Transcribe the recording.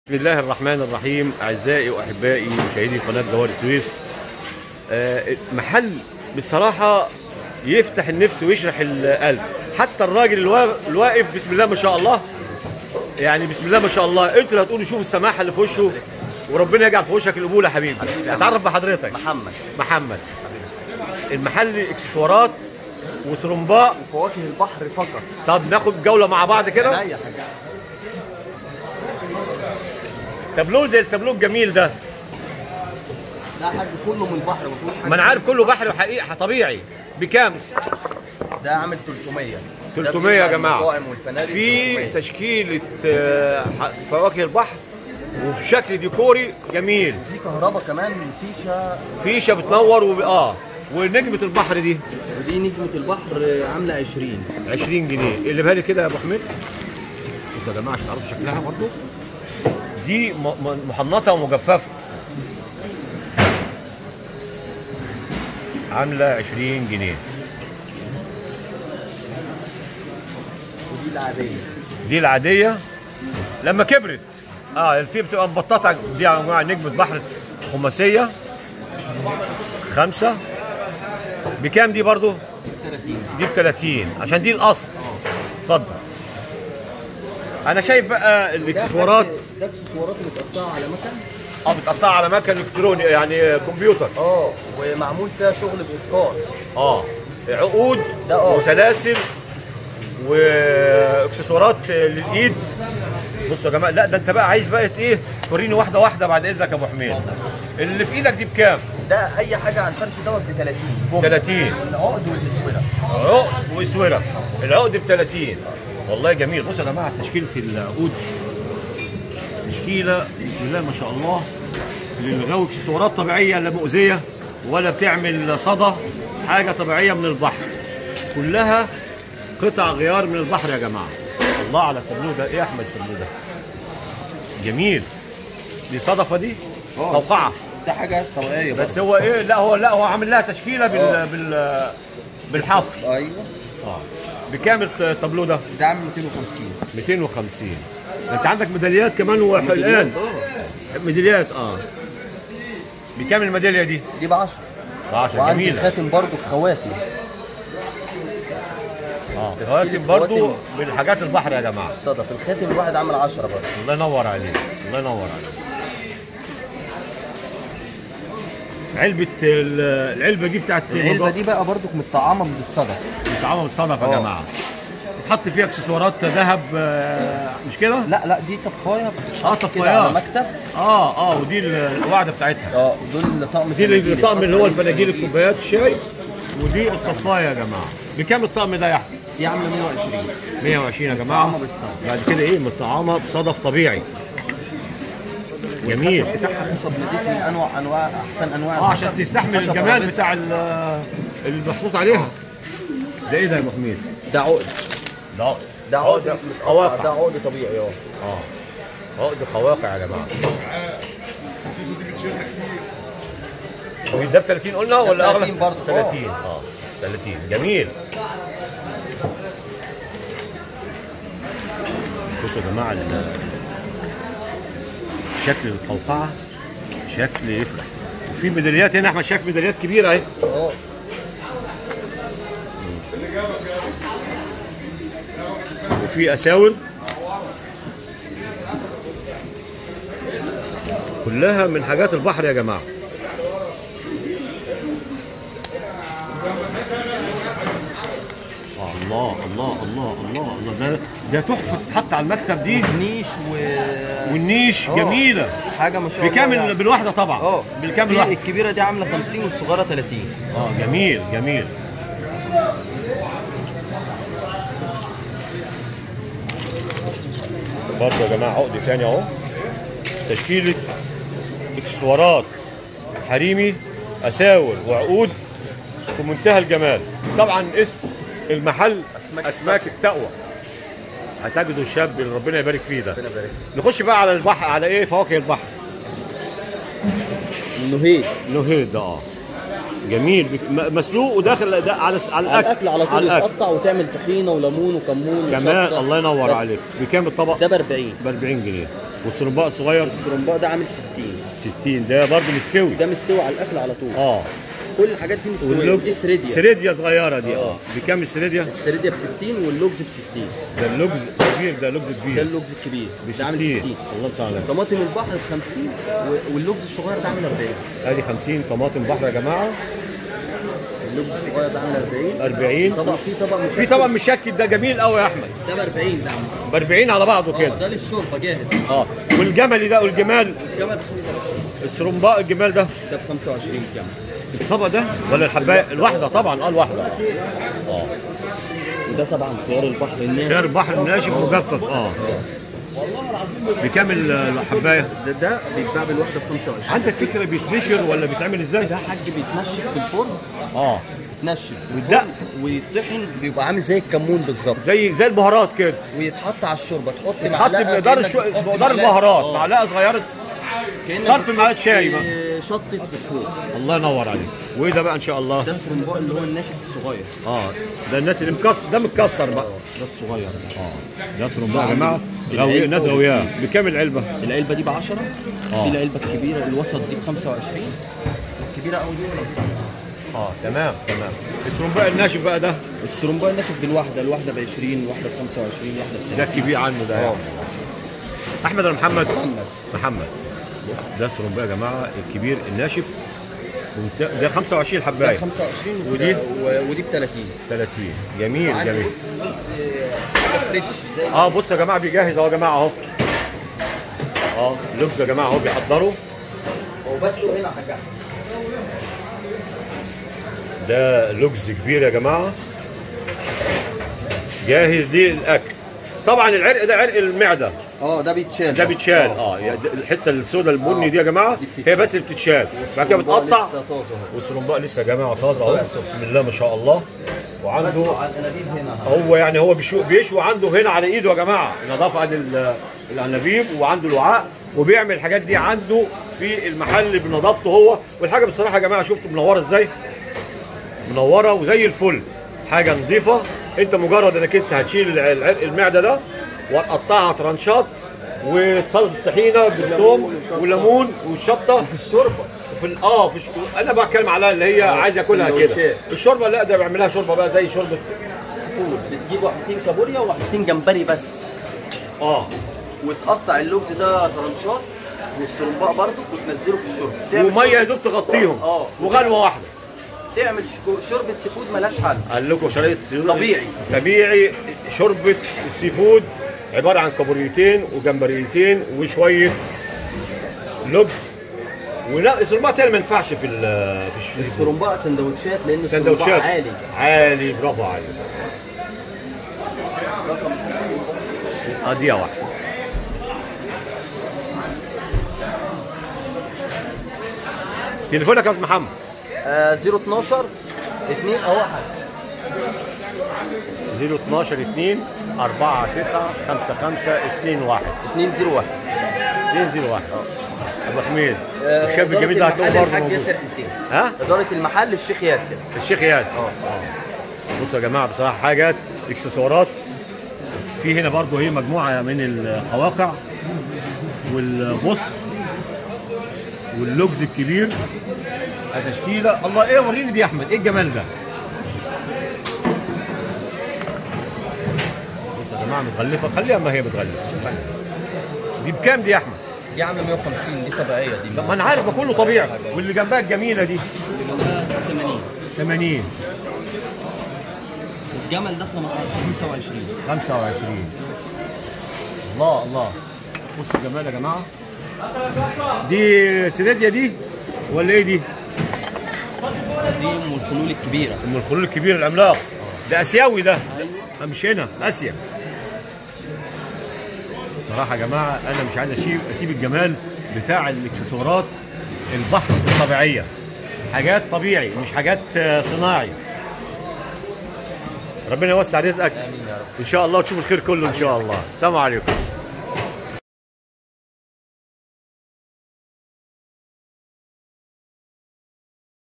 بسم الله الرحمن الرحيم اعزائي واحبائي مشاهدي قناه جوار السويس آه، محل بصراحه يفتح النفس ويشرح القلب حتى الراجل الوا- الواقف بسم الله ما شاء الله يعني بسم الله ما شاء الله انتوا اللي هتقولوا شوفوا السماحه اللي في وشه وربنا يجعل في وشك القبول يا حبيبي حبيبي يا اتعرف بحضرتك محمد محمد المحل اكسسوارات وسرمباء وفواكه البحر فقط طب ناخد جوله مع بعض كده اي حاجه تابلوه زي التابلوه الجميل ده لا حاجه كله من البحر ما فيهوش حاجه ما انا عارف كله بحر وحقيقي طبيعي بكام ده عامل 300 ده 300 يا بيبقى جماعة. المطاعم والفنادق في 300. تشكيلة آه، ح- فواكه البحر وبشكل ديكوري جميل في كهرباء كمان فيشه فيشة بتنور وب... اه ونجمة البحر دي ودي نجمه البحر عامله 20 20 جنيه اللي لي كده يا ابو حميد بصوا يا جماعه عشان تعرفوا شكلها برضو دي م- م- محنطه ومجففه عامله 20 جنيه ودي العاديه دي العاديه لما كبرت اه الفي بتبقى مبططه دي يا جماعه نجمه بحر خماسيه خمسه بكام دي برضو 30 دي ب 30 عشان دي الاصل اتفضل انا شايف بقى الاكسسوارات ده اكسسوارات متقطعه على مكن اه بتقطعها على مكن الكتروني يعني كمبيوتر اه ومعمول فيها شغل باتقان اه عقود ده اه. وسلاسل واكسسوارات للايد بصوا يا جماعه لا ده انت بقى عايز بقى ايه توريني واحده واحده بعد اذنك يا ابو حميد اللي في ايدك دي بكام ده اي حاجه على الفرش دوت ب 30 جملة. 30 العقد والاسوره عقد واسوره العقد ب 30 والله جميل بصوا يا جماعه تشكيله العقود تشكيله بسم الله ما شاء الله للغاوي اكسسوارات طبيعيه لا مؤذيه ولا بتعمل صدى حاجه طبيعيه من البحر كلها قطع غيار من البحر يا جماعه الله على التابلو ده ايه يا احمد التابلو ده جميل دي صدفه دي اه، قوقعه ده حاجه طبيعيه بس هو ايه لا هو لا هو عامل لها تشكيله بال اه. بال بالحفر ايوه اه بكام الت- التابلو ده؟ ده عامل 250 250 ده انت عندك ميداليات كمان وحلقان اه. ميداليات اه بكام الميداليه دي؟ دي ب 10 10 وعندي جميله الخاتم برضو خواتم اه تشكيلة خواتم برضو خواتم. بالحاجات البحر يا جماعه الصدف الخاتم الواحد عامل 10 برضو الله ينور عليك الله ينور عليك علبة ال- العلبة دي بتاعت العلبه دي بقى برضو متطعمه بالصدف بتتعمل صدف يا اه. جماعة بتحط فيها اكسسوارات ذهب آه، مش كده؟ لا لا دي طفايه اه بتتحط كده طفايات على مكتب اه اه ودي القواعدة بتاعتها اه دول طقم دي فناجيل. الطقم اللي هو الفناجيل الكوبايات الشاي ودي الطفايه يا جماعه بكام الطقم ده يا احمد دي عامله 120 120 يا جماعه مطعمة بالصدف. بعد كده ايه مطعمه بصدف طبيعي جميل الخشب بتاعها خشب نضيف من انواع انواع احسن انواع اه عشان الخشب. تستحمل خشب الجمال خالص. بتاع ال- المحطوط عليها ده ايه ده يا ابو حميد ده عقد ده ده عقد مش متقطع قواقع ده عقد طبيعي اه اه عقد قواقع يا جماعه ده ب 30 قلنا ولا اغلى 30 برضه. 30 اه 30 جميل بصوا يا جماعه ال- شكل القوقعه شكل يفرح وفي ميداليات هنا احمد شايف ميداليات كبيره اهي اه وفي اساور كلها من حاجات البحر يا جماعه آه، الله الله الله الله الله ده ده تحفه تتحط على المكتب دي نيش و والنيش آه. جميله حاجه ما شاء الله بكام يعني. ال- بالواحده طبعا اه بالكام في الواحده الكبيره دي عامله 50 والصغيره 30 اه جميل جميل برضه يا جماعه عقد تاني اهو تشكيله اكسسوارات حريمي اساور وعقود في منتهى الجمال طبعا اسم المحل أسماك اسماك التقوى هتجدوا الشاب اللي ربنا يبارك فيه ده ربنا يبارك نخش بقى على البحر على ايه فواكه البحر النهيد نهيد ده اه جميل بك- م- مسلوق وداخل ده على على على الاكل الاكل على طول الأكل. يتقطع وتعمل طحينه وليمون وكمون كمان وشطة. الله ينور بس. عليك بكام الطبق؟ ده ب 40 ب 40 جنيه والسرباء الصغير السرمباء ده عامل 60 60 ده برضه مستوي ده مستوي على الاكل على طول اه كل الحاجات دي مستويه واللوج دي سريديا سريديا صغيره دي اه آه. بكام السريديا؟ السريديا ب 60 واللوجز ب 60 ده اللوجز كبير ده لوجز ده كبير اللوجز الكبير ب ده عامل 60 60 الله تعالى طماطم البحر ب 50 و- واللوجز الصغير ده عامل 40 ادي 50 طماطم بحر يا جماعه اللوجز الصغير ده عامل 40 40 طبق في طبق مشكل في طبعا مشكل ده جميل قوي يا احمد ده ب 40 ده عامل ب 40 على بعضه اه كده ده للشوربه جاهز اه والجملي ده والجمال الجمل ب 25 السرمباء الجمال ده ده ب 25 الجمل الطبق ده ولا الحبايه الواحده طبعا اه الواحده وده طبعا خيار البحر الناشف خيار بحر ناشف مجفف اه بكام ال- الحبايه ده ده بيتباع بالواحده ب 25 عندك فكره بيتنشر ولا بيتعمل ازاي ده حاج بيتنشف في الفرن اه يتنشف والدق؟ ويطحن بيبقى عامل زي الكمون بالظبط زي زي البهارات كده ويتحط على الشوربه تحط تحط معلقه بمقدار كأنك الشو... بتحط بمقدار معلقة- البهارات آه. معلقه صغيره كأنك طرف معلقة بتحط شاي بقى. شطه فسفور الله ينور عليك وايه ده بقى ان شاء الله ده السرنباء اللي هو الناشف الصغير اه ده الناس اللي مكسر ده متكسر بقى اه ده الصغير اه ده سرمباء يا جماعه العلبة غاوية ناس والكيس. غاوياه بكام العلبه؟ العلبه دي ب 10 آه. في العلبه الكبيره الوسط دي ب 25 الكبيره قوي دي ب 50 اه تمام تمام السرمباء الناشف بقى ده السرنباء الناشف بالواحده الواحده ب 20 واحده ب 25 واحده ب ده 30 الكبير عنه ده يعني. احمد ولا محمد؟ محمد محمد بص ده السرمباء يا جماعه الكبير الناشف ممت- ده 25 ده حبايه ب 25 ودي؟ ودي و- ودي ب 30 30 جميل وعندي جميل بص بص فريش زي اه بص يا جماعه بيجهز اهو يا جماعه اهو اه اللبس يا جماعه اهو بيحضروا هو بس له هنا حاجه ده لغز كبير يا جماعه جاهز للاكل طبعا العرق ده عرق المعده اه ده بيتشال ده بس. بيتشال اه يعني ده- الحته السوداء البني آه. دي يا جماعه دي بتتشال. هي بس اللي بتتشال بعد كده والسرنباء بتقطع لسه طازه اهو والسرنباء لسه يا جماعه طازه اهو طالع سخن. بسم الله ما شاء الله بس وعنده له على الانابيب هنا اهو. هو يعني هو بيشو بيشوي عنده هنا على ايده يا جماعه نظافه عن ال- الانابيب وعنده الوعاء وبيعمل الحاجات دي عنده في المحل بنظافته هو والحاجه بصراحه يا جماعه شفتوا منوره ازاي منوره وزي الفل حاجه نظيفه انت مجرد انك انت هتشيل الع- العرق المعده ده وتقطعها ترانشات وتصلت الطحينه بالثوم والليمون والشطه في الشوربه في ال- اه في الش... انا بتكلم على اللي هي عايز ياكلها كده سندوتشات. الشوربه لا ده بيعملها شوربه بقى زي شوربه فود بتجيب واحدتين كابوريا وواحدتين جمبري بس اه وتقطع اللوكس ده ترانشات والسرنباء برضو وتنزله في الشوربه تعمل وميه يا شوربة- دوب تغطيهم اه. وغلوه واحده تعمل شكو- شوربه سي فود ملهاش حل قال لكم شريط طبيعي. طبيعي شوربه السي فود عباره عن كابوريتين وجمبريتين وشويه لوكس ولا السربات هي اللي ما ينفعش في ال في الش- السرنباء سندوتشات لان السرنباء سندوتشات عالي عالي برافو عليك رقم اه دقيقه واحده تليفونك يا استاذ محمد آه 012 2 او 1 012 2 4 9 5 5 2 1 201 201 ابو حميد آه، الشاب إدارة الجميل ده هتلاقوه المحل برضه الحاج موجود. ياسر حسين ها إدارة المحل الشيخ ياسر الشيخ ياس اه بصوا يا جماعه بصراحه حاجات اكسسوارات في هنا برضه هي مجموعه من القواقع والبصر واللغز الكبير تشكيله الله ايه وريني دي يا احمد ايه الجمال ده بص يا جماعه متغلفه خليها ما هي متغلفه دي بكام دي يا احمد؟ دي عامله 150 دي طبيعيه دي طب ما انا عارف ما كله طبيعي واللي جنبها الجميله دي اللي جنبها 80 80 الجمل ده 25 25 الله الله بصوا الجمال يا جماعه دي سيديا دي ولا ايه دي؟ دي ام الخلول الكبيره ام الخلول الكبير العملاق ده اسيوي ده مش هنا اسيا صراحه يا جماعه انا مش عايز اسيب اسيب الجمال بتاع الاكسسوارات البحر الطبيعيه حاجات طبيعي مش حاجات آه، صناعي ربنا يوسع رزقك امين يا رب ان شاء الله وتشوف الخير كله ان شاء الله السلام عليكم